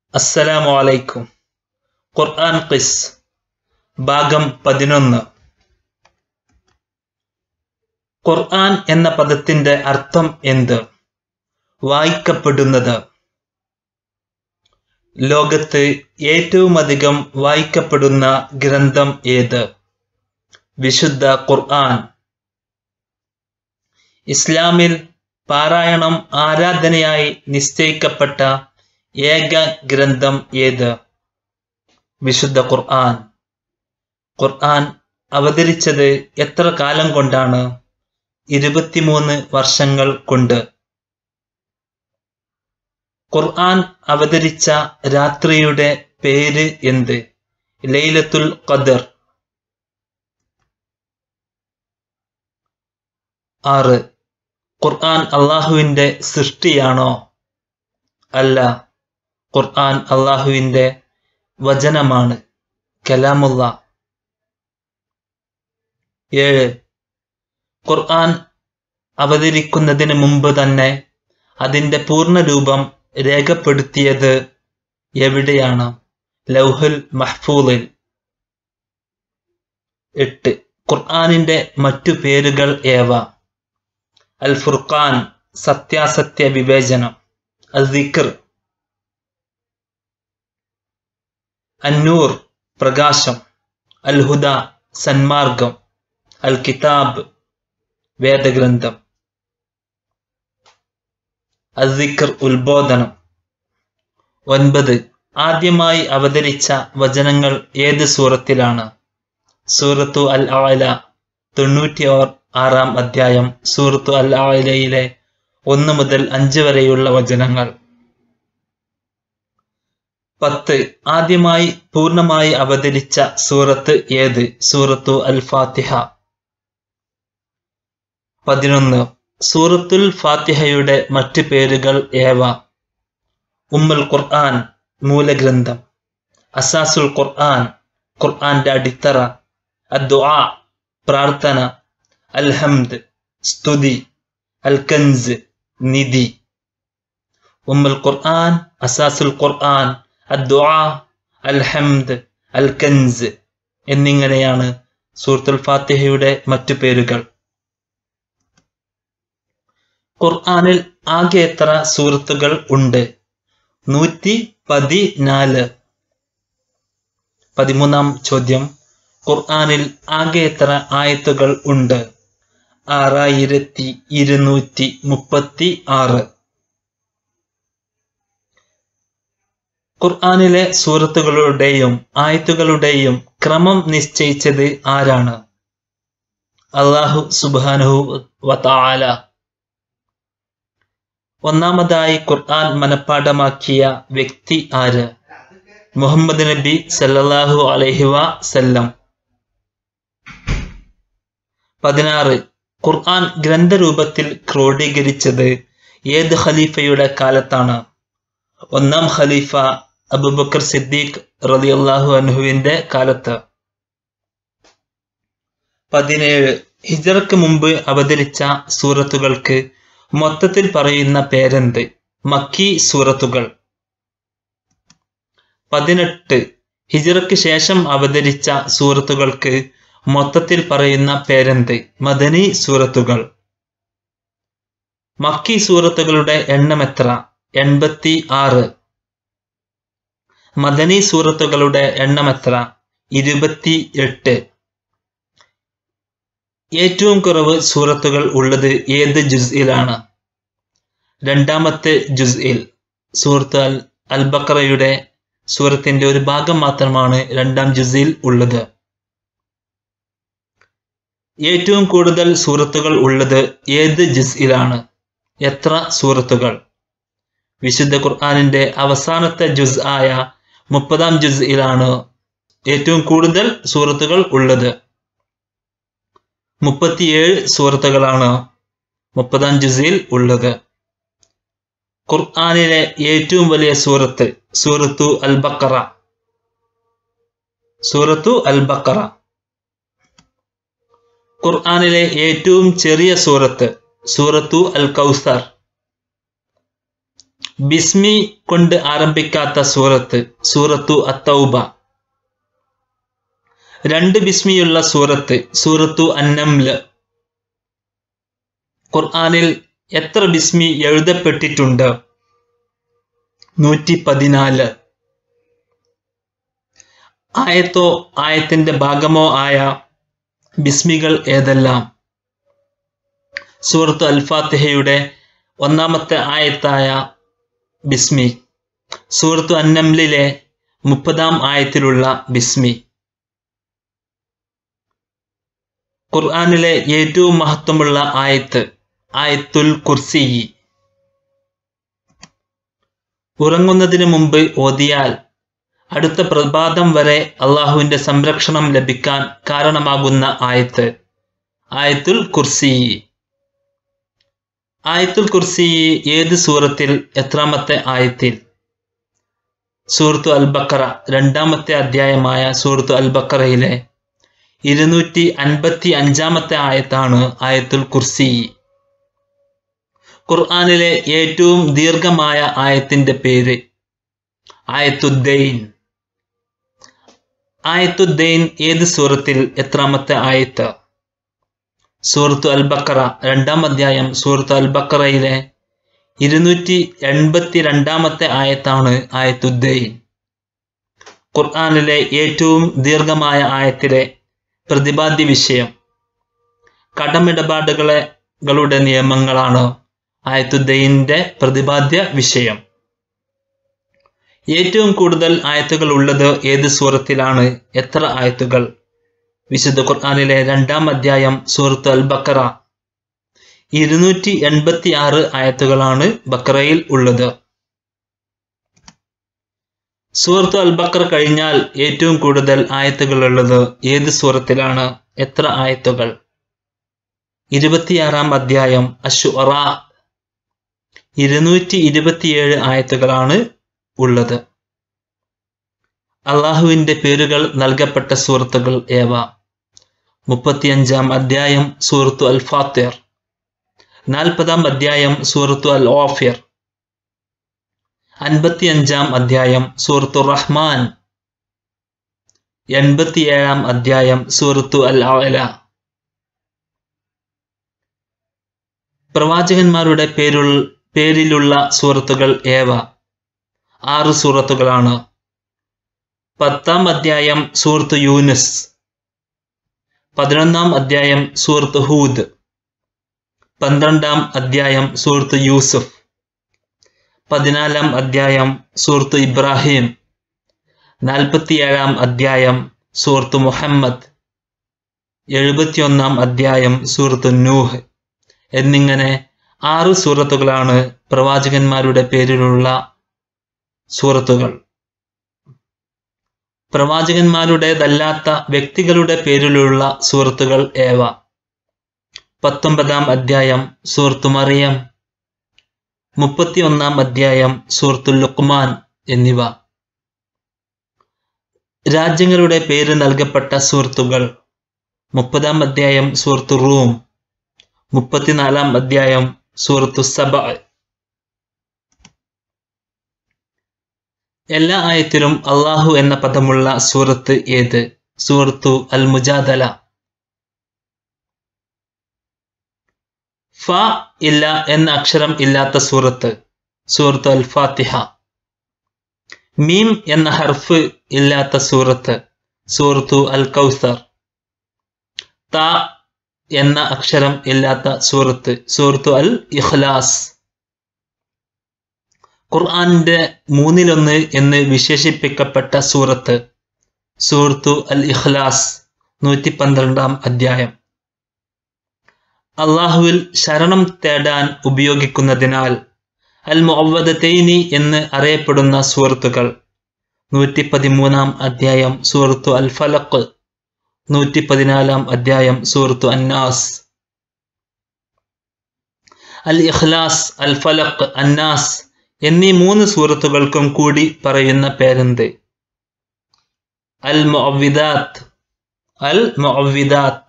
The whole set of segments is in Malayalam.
അസ്സലാമു അലൈക്കും ഖുർആൻ ഖിസ് ഭാഗം പതിനൊന്ന് ഖുർആൻ എന്ന പദത്തിന്റെ അർത്ഥം എന്ത് വായിക്കപ്പെടുന്നത് ലോകത്ത് ഏറ്റവുമധികം വായിക്കപ്പെടുന്ന ഗ്രന്ഥം ഏത് വിശുദ്ധ ഖുർആൻ ഇസ്ലാമിൽ പാരായണം ആരാധനയായി നിശ്ചയിക്കപ്പെട്ട ഏക ഗ്രന്ഥം ഏത് വിശുദ്ധ ഖുർആൻ ഖുർആൻ അവതരിച്ചത് എത്ര കാലം കൊണ്ടാണ് ഇരുപത്തിമൂന്ന് വർഷങ്ങൾ കൊണ്ട് ഖുർആൻ അവതരിച്ച രാത്രിയുടെ പേര് എന്ത് ലൈലത്തുൽ ഖദർ ആറ് ഖുർആൻ അള്ളാഹുവിന്റെ സൃഷ്ടിയാണോ അല്ല ഖുർആൻ അള്ളാഹുവിന്റെ വചനമാണ് കലാമുള്ള ഏഴ് ഖുർആൻ അവതരിക്കുന്നതിന് മുമ്പ് തന്നെ അതിന്റെ പൂർണ്ണരൂപം രേഖപ്പെടുത്തിയത് എവിടെയാണ് ലൗഹുൽ മഹ്ഫൂലിൽ എട്ട് ഖുർആനിന്റെ മറ്റു പേരുകൾ ഏവ അൽ ഫുർഖാൻ സത്യാസത്യ വിവേചനം അൽ ദിക്ർ അന്നൂർ പ്രകാശം അൽ ഹുദ സന്മാർഗം അൽ കിതാബ് വേദഗ്രന്ഥം അൽ ദിക്ർ ഉത്ബോധനം ഒൻപത് ആദ്യമായി അവതരിച്ച വചനങ്ങൾ ഏത് സൂറത്തിലാണ് സൂറത്തു അൽ ആല തൊണ്ണൂറ്റി ആറാം അധ്യായം സൂറത്തു അൽ ആലയിലെ ഒന്ന് മുതൽ അഞ്ച് വരെയുള്ള വചനങ്ങൾ പത്ത് ആദ്യമായി പൂർണ്ണമായി അവതരിച്ച സൂറത്ത് ഏത് സൂറത്തു അൽ ഫാത്തിഹ പതിനൊന്ന് സൂറത്തുൽ ഫാത്തിഹയുടെ മറ്റു പേരുകൾ ഏവ ഉമ്മുൽ ഖുർആൻ മൂലഗ്രന്ഥം അസാസുൽ ഖുർആൻ ഖുർആന്റെ അടിത്തറ അദ്ദുആ പ്രാർത്ഥന അൽഹംദ് സ്തുതി അൽ കൻസ് നിധി ഉമ്മുൽ ഖുർആൻ അസാസുൽ ഖുർആൻ അദ്ദുആ അൽഹംദ് അൽ കൻസ് എന്നിങ്ങനെയാണ് സൂറത്തുൽ ഫാത്തിഹയുടെ മറ്റു പേരുകൾ ഖുർആനിൽ ആകെ എത്ര സൂറത്തുകൾ ഉണ്ട് നൂറ്റി പതിനാല് പതിമൂന്നാം ചോദ്യം ഖുർആനിൽ ആകെ എത്ര ആയത്തുകൾ ഉണ്ട് ആറായിരത്തി ഇരുന്നൂറ്റി മുപ്പത്തി ആറ് ഖുർആനിലെ സൂറത്തുകളുടെയും ആയത്തുകളുടെയും ക്രമം നിശ്ചയിച്ചത് ആരാണ് അള്ളാഹു സുബാനുഹു വതാല ഒന്നാമതായി ഖുർആൻ മനഃപ്പാഠമാക്കിയ വ്യക്തി ആര് മുഹമ്മദ് നബി സല്ലല്ലാഹു അലൈഹി വസല്ലം പതിനാറ് ഖുർആൻ ഗ്രന്ഥരൂപത്തിൽ ക്രോഡീകരിച്ചത് ഏത് ഖലീഫയുടെ കാലത്താണ് ഒന്നാം ഖലീഫ അബുബക്കർ സിദ്ദീഖ് റളിയല്ലാഹു അൻഹുവിന്റെ കാലത്ത് പതിനേഴ് ഹിജറക്ക് മുമ്പ് അവതരിച്ച സൂറത്തുകൾക്ക് മൊത്തത്തിൽ പറയുന്ന പേരെന്ത് മക്കി സൂറത്തുകൾ പതിനെട്ട് ഹിജറക്ക് ശേഷം അവതരിച്ച സൂറത്തുകൾക്ക് മൊത്തത്തിൽ പറയുന്ന പേരെന്ത് മദനി സൂറത്തുകൾ മക്കി സൂറത്തുകളുടെ എണ്ണം എത്ര എൺപത്തി ആറ് മദനി സൂറത്തുകളുടെ എണ്ണം എത്ര ഇരുപത്തി എട്ട് ഏറ്റവും കുറവ് സൂറത്തുകൾ ഉള്ളത് ഏത് ജുസ്ഇലാണ് രണ്ടാമത്തെ ജുസ്ഇൽ സൂറത്ത് അൽ അൽ ബക്കറയുടെ സൂറത്തിന്റെ ഒരു ഭാഗം മാത്രമാണ് രണ്ടാം ജുസിൽ ഉള്ളത് ഏറ്റവും കൂടുതൽ സൂറത്തുകൾ ഉള്ളത് ഏത് ജുസ്ഇലാണ് എത്ര സൂറത്തുകൾ വിശുദ്ധ ഖുർആാനിന്റെ അവസാനത്തെ ജുസ് ആയ മുപ്പതാം ജുസ്ഇലാണ് ഏറ്റവും കൂടുതൽ സൂറത്തുകൾ ഉള്ളത് മുപ്പത്തിയേഴ് സൂറത്തുകളാണ് മുപ്പതാം ജുസിൽ ഉള്ളത് ഖുർആാനിലെ ഏറ്റവും വലിയ സൂറത്ത് സൂറത്തു അൽ ബക്കറ സൂറത്തു അൽ ബക്കറ ഖുർആാനിലെ ഏറ്റവും ചെറിയ സൂറത്ത് സൂറത്തു അൽ കൗസർ ബിസ്മി കൊണ്ട് ആരംഭിക്കാത്ത സൂറത്ത് സൂറത്തു അത്തൗബ രണ്ട് ബിസ്മിയുള്ള സൂറത്ത് സൂറത്തു അന്നംല് ഖുർആനിൽ എത്ര ബിസ്മി എഴുതപ്പെട്ടിട്ടുണ്ട് നൂറ്റി പതിനാല് ആയത്തോ ആയത്തിന്റെ ഭാഗമോ ആയ ബിസ്മികൾ ഏതെല്ലാം സൂറത്ത് അൽഫാത്തിഹയുടെ ഒന്നാമത്തെ ആയത്തായ ബിസ്മി സൂറത്തു അന്നംലിലെ മുപ്പതാം ആയത്തിലുള്ള ബിസ്മി ഖുർആാനിലെ ഏറ്റവും മഹത്വമുള്ള ആയത്ത് ആയത്തുൽ കുർസി ഉറങ്ങുന്നതിന് മുമ്പ് ഓതിയാൽ അടുത്ത പ്രഭാതം വരെ അള്ളാഹുവിന്റെ സംരക്ഷണം ലഭിക്കാൻ കാരണമാകുന്ന ആയത്ത് ആയത്തുൽ കുർസി ആയത്തുൽ കുർസി ഏത് സൂറത്തിൽ എത്രാമത്തെ ആയത്തിൽ സൂറത്തു അൽ ബക്കറ രണ്ടാമത്തെ അധ്യായമായ സൂറത്തു അൽ ബക്കറയിലെ ഇരുന്നൂറ്റി അൻപത്തി അഞ്ചാമത്തെ ആയത്താണ് ആയത്തുൽ കുർസി ഖുർആാനിലെ ഏറ്റവും ദീർഘമായ ആയത്തിന്റെ പേര് ആയത്തുദ്ദൈൻ ആയത്തുദ്ദൈൻ ഏത് സൂറത്തിൽ എത്രാമത്തെ ആയത്ത് സൂറത്തു അൽ ബക്കറ രണ്ടാം അധ്യായം സൂറത്തു അൽ ബക്കറയിലെ ഇരുന്നൂറ്റി എൺപത്തി രണ്ടാമത്തെ ആയത്താണ് ആയത്തുദ്ദൈൻ ഖുർആാനിലെ ഏറ്റവും ദീർഘമായ ആയത്തിലെ പ്രതിപാദ്യ വിഷയം കടമിടപാടുകളെ കളുടെ നിയമങ്ങളാണ് ആയത്തുദ്ദൈന്റെ പ്രതിപാദ്യ വിഷയം ഏറ്റവും കൂടുതൽ ആയത്തുകൾ ഉള്ളത് ഏത് സൂറത്തിലാണ് എത്ര ആയത്തുകൾ വിശുദ്ധ ഖുർആാനിലെ രണ്ടാം അധ്യായം സൂറത്ത് അൽ ബക്കറ ഇരുന്നൂറ്റി എൺപത്തി ആറ് ആയത്തുകളാണ് ബക്കറയിൽ ഉള്ളത് സൂറത്ത് അൽ ബക്കർ കഴിഞ്ഞാൽ ഏറ്റവും കൂടുതൽ ആയത്തുകൾ ഉള്ളത് ഏത് സൂറത്തിലാണ് എത്ര ആയത്തുകൾ ഇരുപത്തിയാറാം അധ്യായം അഷുറ ഇരുന്നൂറ്റി ഇരുപത്തിയേഴ് ആയത്തുകളാണ് ഉള്ളത് അള്ളാഹുവിന്റെ പേരുകൾ നൽകപ്പെട്ട സൂറത്തുകൾ ഏവ മുപ്പത്തിയഞ്ചാം അധ്യായം സൂറത്തു അൽ ഫാത്തിർ നാൽപ്പതാം അധ്യായം സൂറത്തു അൽ ഓഫിർ അൻപത്തിയഞ്ചാം അധ്യായം സൂറത്തു റഹ്മാൻ എൺപത്തിയേഴാം അധ്യായം സൂറത്തു അൽ അവല പ്രവാചകന്മാരുടെ പേരുൾ പേരിലുള്ള സൂറത്തുകൾ ഏവ ആറ് സൂറത്തുകളാണ് പത്താം അധ്യായം സൂറത്ത് യൂനുസ് പതിനൊന്നാം അധ്യായം സൂറത്ത് ഹൂദ് പന്ത്രണ്ടാം അധ്യായം സൂറത്ത് യൂസുഫ് പതിനാലാം അധ്യായം സൂറത്ത് ഇബ്രാഹിം നാൽപ്പത്തിയേഴാം അധ്യായം സൂറത്ത് മുഹമ്മദ് എഴുപത്തിയൊന്നാം അധ്യായം സൂറത്ത് നൂഹ് എന്നിങ്ങനെ ആറ് സൂറത്തുകളാണ് പ്രവാചകന്മാരുടെ പേരിലുള്ള സൂറത്തുകൾ പ്രവാചകന്മാരുടേതല്ലാത്ത വ്യക്തികളുടെ പേരിലുള്ള സൂറത്തുകൾ ഏവ പത്തൊമ്പതാം അധ്യായം സൂറത്തു മറിയം മുപ്പത്തിയൊന്നാം അധ്യായം സൂറത്തു ലുക്മാൻ എന്നിവ രാജ്യങ്ങളുടെ പേര് നൽകപ്പെട്ട സൂറത്തുകൾ മുപ്പതാം അധ്യായം സൂറത്തു റൂം മുപ്പത്തിനാലാം അധ്യായം സൂറത്തു സബ എല്ലാ ആയത്തിലും അള്ളാഹു എന്ന പദമുള്ള സൂറത്ത് ഏത് സൂറത്തു അൽ മുജാദല ഫ ഇല്ല എന്ന അക്ഷരം ഇല്ലാത്ത സൂറത്ത് സൂറത്ത് അൽ ഫാത്തിഹ മീം എന്ന ഹർഫ് ഇല്ലാത്ത സൂറത്ത് സൂറത്തു അൽ കൗസർ ത എന്ന അക്ഷരം ഇല്ലാത്ത സൂറത്ത് സൂറത്തു അൽ ഇഖ്ലാസ് ഖുർആാനിന്റെ മൂന്നിലൊന്ന് എന്ന് വിശേഷിപ്പിക്കപ്പെട്ട സൂറത്ത് സൂറത്തു അൽ ഇഖ്ലാസ് നൂറ്റി പന്ത്രണ്ടാം അധ്യായം അള്ളാഹുവിൽ ശരണം തേടാൻ ഉപയോഗിക്കുന്നതിനാൽ അൽ മുഅവ്വദത്തൈനി എന്ന് അറിയപ്പെടുന്ന സൂറത്തുകൾ നൂറ്റി പതിമൂന്നാം അധ്യായം സൂറത്തു അൽ ഫലഖ് നൂറ്റി പതിനാലാം അധ്യായം സൂറത്തു അന്നാസ് അൽ ഇഖ്ലാസ് അൽ ഫലഖ് അന്നാസ് എന്നീ മൂന്ന് സൂറത്തുകൾക്കും കൂടി പറയുന്ന പേരെന്ത് അൽ മുഅവ്വിദാത്ത് അൽ മുഅവ്വിദാത്ത്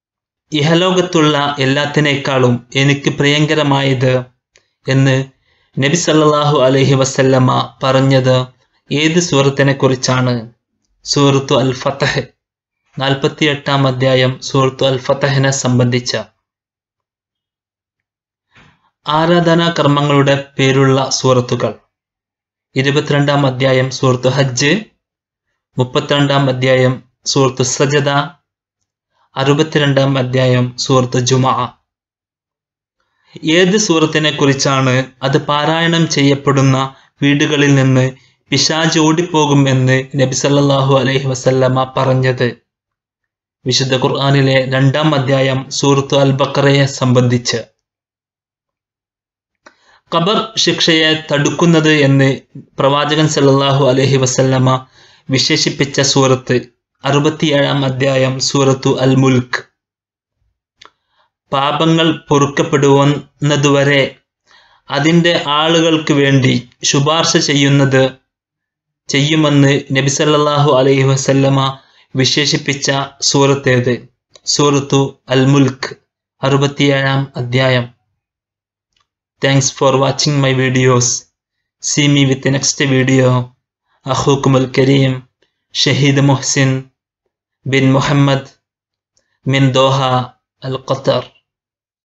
ഇഹലോകത്തുള്ള എല്ലാത്തിനേക്കാളും എനിക്ക് പ്രിയങ്കരമായത് എന്ന് നബി സല്ലല്ലാഹു അലൈഹി വസല്ലമ പറഞ്ഞത് ഏത് സൂറത്തിനെ കുറിച്ചാണ് സൂറത്തു അൽ ഫത്തഹ് നാൽപ്പത്തി എട്ടാം അധ്യായം സൂറത്തു അൽ ഫത്തഹിനെ സംബന്ധിച്ച ആരാധനാ കർമ്മങ്ങളുടെ പേരുള്ള സൂറത്തുകൾ ഇരുപത്തിരണ്ടാം അധ്യായം സൂറത്തു ഹജ്ജ് മുപ്പത്തിരണ്ടാം അധ്യായം സൂറത്തു സജദ അറുപത്തിരണ്ടാം അധ്യായം സൂറത്ത് ജുമ ഏത് സൂറത്തിനെ കുറിച്ചാണ് അത് പാരായണം ചെയ്യപ്പെടുന്ന വീടുകളിൽ നിന്ന് പിശാജ് ഓടിപ്പോകും എന്ന് നബി സല്ലല്ലാഹു അലൈഹി വസല്ലമ പറഞ്ഞത് വിശുദ്ധ ഖുർആനിലെ രണ്ടാം അധ്യായം സൂറത്ത് അൽ ബക്കറയെ സംബന്ധിച്ച് ഖബർ ശിക്ഷയെ തടുക്കുന്നത് എന്ന് പ്രവാചകൻ സല്ലല്ലാഹു അലൈഹി വസല്ലമ വിശേഷിപ്പിച്ച സൂറത്ത് അറുപത്തിയേഴാം അധ്യായം സൂറത്തു അൽ മുൽക്ക് പാപങ്ങൾ പൊറുക്കപ്പെടുന്നതുവരെ അതിൻ്റെ ആളുകൾക്ക് വേണ്ടി ശുപാർശ ചെയ്യുന്നത് ചെയ്യുമെന്ന് നബി സല്ലല്ലാഹു അലൈഹി വസല്ലമ വിശേഷിപ്പിച്ച സൂറത്തേത് സൂറത്തു അൽ മുൽക്ക് അറുപത്തിയേഴാം അധ്യായം thanks for watching my videos see me with next video അഹൂക്കുമുൽ കരീം ഷഹീദ് മുഹ്സിൻ ബിൻ മുഹമ്മദ് മിൻ ദോഹ അൽ ഖത്തർ